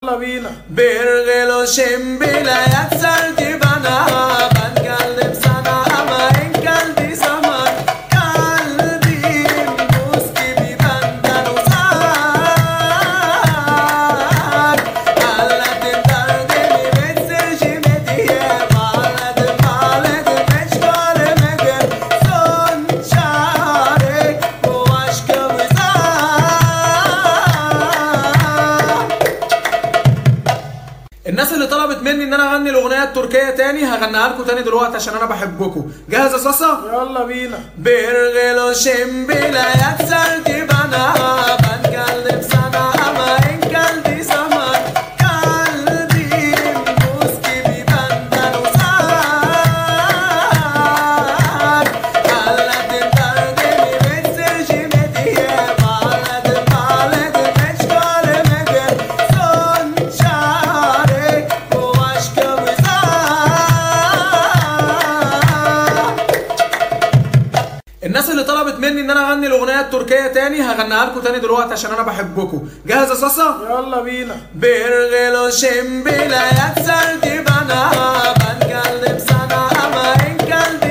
يلا بينا Bir şimdi bile yükseldi bana Ben geldim sana ama en geldi zaman Kalbim buz gibi benden uzak Anladım derdimi mesajımı diye Bağladım bağladım hiç göremedim Son çare bu aşkımıza الناس اللي طلبت مني ان انا اغني الاغنيه التركيه تاني هغنيها لكم تاني دلوقتي عشان انا بحبكم جاهز يا صاصا يلا بينا Bir gülüşün bile yükseldi bana Ben geldim sana ama en geldi zaman Kalbim buz gibi benden uzak Anladım derdimi mesajımı diye Bağladım bağladım hiç göremedim Son çare bu aşkımıza الناس اللي طلبت مني ان انا اغني الاغنيه التركيه تاني هغنيها لكم تاني دلوقتي عشان انا بحبكم جاهز يا صاصا يلا بينا Bir gülüşün bile yükseldi bana Ben geldim sana ama en geldi